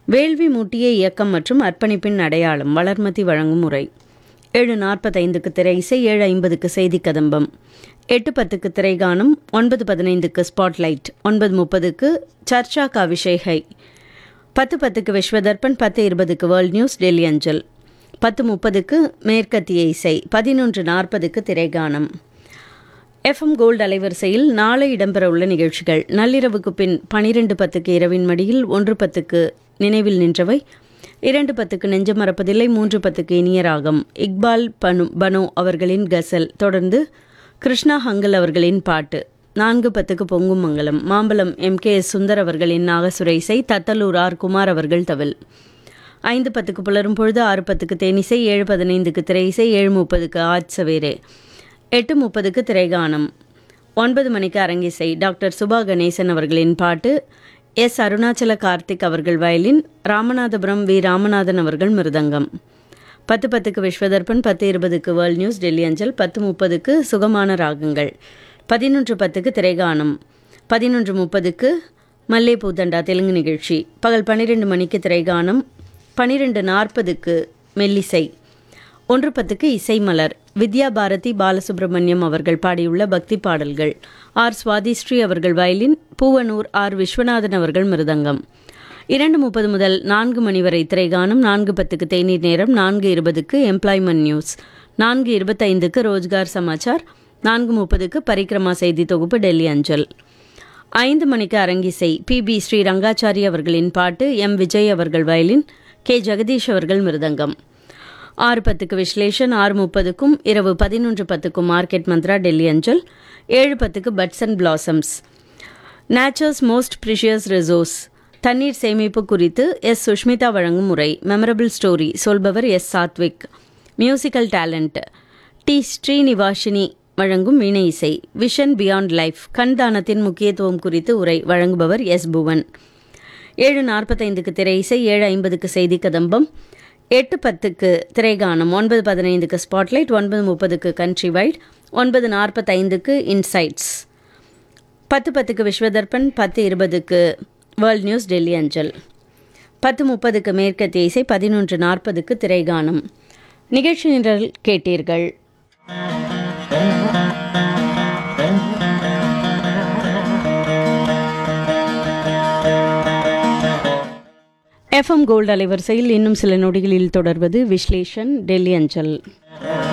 வேள்வி மூட்டிய இயக்கம் மற்றும் அர்ப்பணிப்பின் அடையாளம் வளர்மதி வழங்கும் உரை ஏழு நாற்பத்தைந்துக்கு திரை இசை ஏழு ஐம்பதுக்கு செய்தி கதம்பம் எட்டு பத்துக்கு திரைகானம் ஒன்பது பதினைந்துக்கு ஸ்பாட்லைட் ஒன்பது முப்பதுக்கு சர்ச்சா கா விஷேகை பத்து பத்துக்கு விஸ்வதர்பன் பத்து இருபதுக்கு வேர்ல்ட் நியூஸ் டெல்லி அஞ்சல் பத்து முப்பதுக்கு மேற்கத்திய இசை பதினொன்று நாற்பதுக்கு திரைகானம் எஃப்எம் கோல்டு அலைவரிசையில் நாளை இடம்பெறவுள்ள நிகழ்ச்சிகள் நள்ளிரவுக்கு பின் பனிரெண்டு பத்துக்கு இரவின் மடியில் ஒன்று பத்துக்கு நினைவில் நின்றவை இரண்டு பத்துக்கு நெஞ்ச மறப்பதில்லை மூன்று பத்துக்கு இனிய ராகம் இக்பால் பனு பனோ அவர்களின் கசல் தொடர்ந்து கிருஷ்ணா ஹங்கல் அவர்களின் பாட்டு நான்கு பத்துக்கு பொங்கும் மங்கலம் Mambalam M K S Sundar அவர்களின் நாகசுர இசை தத்தலூர் ஆர் குமார் அவர்கள் தவில் ஐந்து பத்துக்கு புலரும் பொழுது ஆறு பத்துக்கு தேனிசை ஏழு பதினைந்துக்கு திரை இசை ஏழு முப்பதுக்கு ஆட் சவேரே எட்டு முப்பதுக்கு திரைகானம் ஒன்பது மணிக்கு அரங்கிசை டாக்டர் சுபா கணேசன் அவர்களின் பாட்டு எஸ் அருணாச்சல கார்த்திக் அவர்கள் வயலின் ராமநாதபுரம் வி ராமநாதன் அவர்கள் மிருதங்கம் பத்து பத்துக்கு விஸ்வதர்பன் பத்து இருபதுக்கு வேர்ல்ட் நியூஸ் டெல்லி அஞ்சல் பத்து முப்பதுக்கு சுகமான ராகங்கள் பதினொன்று பத்துக்கு திரைகானம் பதினொன்று முப்பதுக்கு மல்லே பூதண்டா தெலுங்கு நிகழ்ச்சி பகல் பன்னிரெண்டு மணிக்கு திரைகானம் பன்னிரெண்டு நாற்பதுக்கு மெல்லிசை ஒன்று பத்துக்கு இசை மலர் வித்யா பாரதி பாலசுப்ரமணியம் அவர்கள் பாடியுள்ள பக்தி பாடல்கள் ஆர் சுவாதிஸ்ரீ அவர்கள் வயலின் பூவனூர் ஆர் விஸ்வநாதன் அவர்கள் மிருதங்கம் இரண்டு முப்பது முதல் நான்கு மணி வரை திரைகானம் நான்கு பத்துக்கு தேநீர் நேரம் நான்கு இருபதுக்கு எம்ப்ளாய்மெண்ட் நியூஸ் நான்கு இருபத்தைந்துக்கு ரோஜ்கார் சமாச்சார் நான்கு முப்பதுக்கு பரிக்ரமா செய்தி தொகுப்பு டெல்லி அஞ்சல் ஐந்து மணிக்கு அரங்கிசை பி பி ஸ்ரீ ரங்காச்சாரி அவர்களின் பாட்டு எம் விஜய் அவர்கள் வயலின் கே ஜெகதீஷ் அவர்கள் மிருதங்கம் ஆறு பத்துக்கு விஸ்லேஷன் ஆறு முப்பதுக்கும் இரவு பதினொன்று பத்துக்கும் மார்க்கெட் மந்த்ரா டெல்லி அஞ்சல் ஏழு பத்துக்கு buds and blossoms nature's most precious resource தண்ணீர் சேமிப்பு குறித்து எஸ் சுஷ்மிதா வழங்கும் முறை மெமரபிள் ஸ்டோரி சொல்பவர் S Sathvik musical talent T Srinivashini வழங்கும் வீணை இசை விஷன் பியாண்ட் லைஃப் கண் தானத்தின் முக்கியத்துவம் குறித்து உரை வழங்குபவர் எஸ் புவன் ஏழு நாற்பத்தைந்துக்கு திரை இசை ஏழு ஐம்பதுக்கு செய்தி கதம்பம் எட்டு பத்துக்கு திரைகானம் ஒன்பது பதினைந்துக்கு ஸ்பாட்லைட் ஒன்பது முப்பதுக்கு கண்ட்ரி வைட் ஒன்பது நாற்பத்தைந்துக்கு இன்சைட்ஸ் பத்து பத்துக்கு விஸ்வதர்பன் பத்து இருபதுக்கு வேர்ல்ட் நியூஸ் டெல்லி அஞ்சல் பத்து முப்பதுக்கு மேற்கத்திய இசை பதினொன்று நாற்பதுக்கு திரைகானம் நிகழ்ச்சி நிரல் கேட்டீர்கள் எஃப்எம் கோல்டு அலைவரிசையில் இன்னும் சில நொடிகளில் தொடர்வது விஸ்லேஷன் டெல்லி அஞ்சல்